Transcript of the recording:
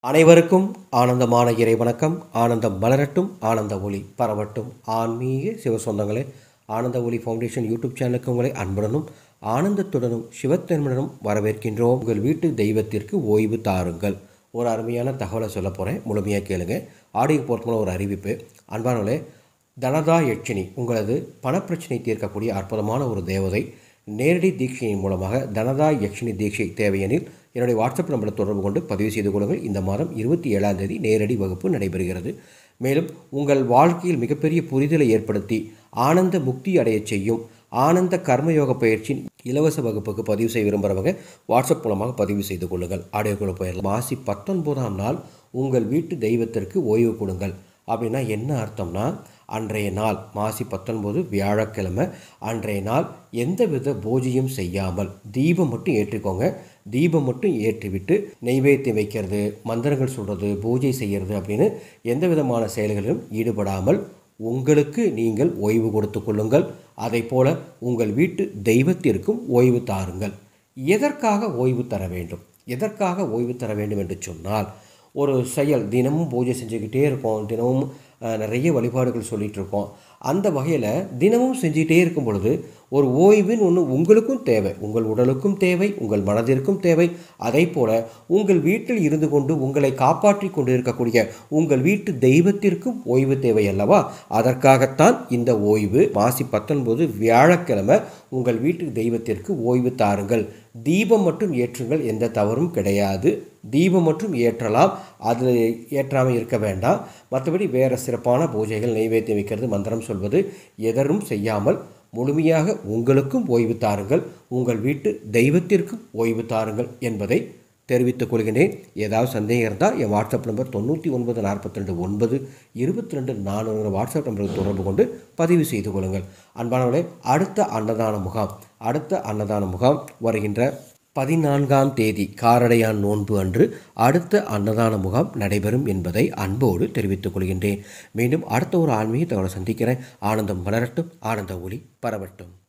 அனைவருக்கும் ஆனந்தமான இறை வணக்கம் ஆனந்தம் மலரட்டும் ஆனந்த ஒளி பரவட்டும் ஆன்மீக சிவ சொந்தங்களே ஆனந்த ஒளி ஃபவுண்டேஷன் யூடியூப் சேனலுக்கு உங்களை அன்புடனும் ஆனந்தத்துடனும் சிவத்தன்மனும் வரவேற்கின்றோம் உங்கள் வீட்டு தெய்வத்திற்கு ஓய்வு தாருங்கள் ஒரு அருமையான தகவலை சொல்ல போகிறேன் முழுமையாக கேளுங்க ஆடியோ போர்த்துமான ஒரு அறிவிப்பு அன்பானவர்களே தனதா யட்சினி உங்களது பணப்பிரச்சனை தீர்க்கக்கூடிய அற்புதமான ஒரு தேவதை நேரடி தீட்சையின் மூலமாக தனதா யக்ஷினி தீட்சை தேவையெனில் என்னுடைய வாட்ஸ்அப் நம்பரை தொடர்பு கொண்டு பதிவு செய்து கொள்ளுங்கள் இந்த மாதம் இருபத்தி ஏழாம் தேதி நேரடி வகுப்பு நடைபெறுகிறது மேலும் உங்கள் வாழ்க்கையில் மிகப்பெரிய புரிதலை ஏற்படுத்தி ஆனந்த முக்தி அடையச் செய்யும் ஆனந்த கர்மயோக பயிற்சியின் இலவச வகுப்புக்கு பதிவு செய்ய விரும்புகிறவங்க வாட்ஸ்அப் மூலமாக பதிவு செய்து கொள்ளுங்கள் ஆடியோக்குள்ள போயிடலாம் மாசி பத்தொன்பதாம் நாள் உங்கள் வீட்டு தெய்வத்திற்கு ஓய்வு கொடுங்கள் அப்படின்னா என்ன அர்த்தம்னா அன்றைய நாள் மாசி பத்தொன்பது வியாழக்கிழமை அன்றைய நாள் எந்தவித பூஜையும் செய்யாமல் தீபம் மட்டும் ஏற்றிக்கோங்க தீபம் மட்டும் ஏற்றிவிட்டு நெய்வேத்தியம் வைக்கிறது மந்திரங்கள் சொல்கிறது பூஜை செய்கிறது அப்படின்னு எந்த விதமான செயல்களிலும் ஈடுபடாமல் உங்களுக்கு நீங்கள் ஓய்வு கொடுத்து கொள்ளுங்கள் அதை போல உங்கள் வீட்டு தெய்வத்திற்கும் ஓய்வு தாருங்கள் எதற்காக ஓய்வு தர வேண்டும் எதற்காக ஓய்வு தர வேண்டும் என்று சொன்னால் ஒரு செயல் தினமும் பூஜை செஞ்சுக்கிட்டே இருக்கோம் தினமும் அஹ், நிறைய வழிபாடுகள் சொல்லிகிட்டு இருக்கோம் அந்த வகையில் தினமும் செஞ்சுக்கிட்டே இருக்கும் பொழுது ஒரு ஓய்வுன்னு ஒன்று உங்களுக்கும் தேவை உங்கள் உடலுக்கும் தேவை உங்கள் மனதிற்கும் தேவை அதே போல் உங்கள் வீட்டில் இருந்து கொண்டு உங்களை காப்பாற்றி கொண்டு இருக்கக்கூடிய உங்கள் வீட்டு தெய்வத்திற்கும் ஓய்வு தேவை அல்லவா அதற்காகத்தான் இந்த ஓய்வு மாசி பத்தொன்பது வியாழக்கிழமை உங்கள் வீட்டு தெய்வத்திற்கு ஓய்வு தாருங்கள் தீபம் மட்டும் ஏற்றுங்கள் எந்த தவறும் கிடையாது தீபம் மட்டும் ஏற்றலாம் அது ஏற்றாமல் இருக்க வேண்டாம் மற்றபடி வேறு சிறப்பான பூஜைகள் நைவேத்தியம் வைக்கிறது மந்திரம் சொல்வது எதரும் செய்யாமல் முழுமையாக உங்களுக்கும் ஓய்வு தாருங்கள் உங்கள் வீட்டு தெய்வத்திற்கும் ஓய்வு தாருங்கள் என்பதை தெரிவித்துக் கொள்கிறேன் ஏதாவது சந்தேகம் இருந்தால் என் வாட்ஸ்அப் நம்பர் தொண்ணூற்றி ஒன்பது நாற்பத்தி ரெண்டு ஒன்பது இருபத்தி ரெண்டு நானூறு வாட்ஸ்அப் நம்பருக்கு தொடர்பு கொண்டு பதிவு செய்து கொள்ளுங்கள் அன்பானவர்களே அடுத்த அன்னதான முகாம் அடுத்த அன்னதான முகாம் வருகின்ற பதினான்காம் தேதி காரடையான் நோன்பு அன்று அடுத்த அன்னதான முகாம் நடைபெறும் என்பதை அன்போடு தெரிவித்துக் கொள்கின்றேன் மீண்டும் அடுத்த ஒரு ஆன்மீக தகவலை சந்திக்கிறேன் ஆனந்தம் வளரட்டும் ஆனந்த ஒளி பரவட்டும்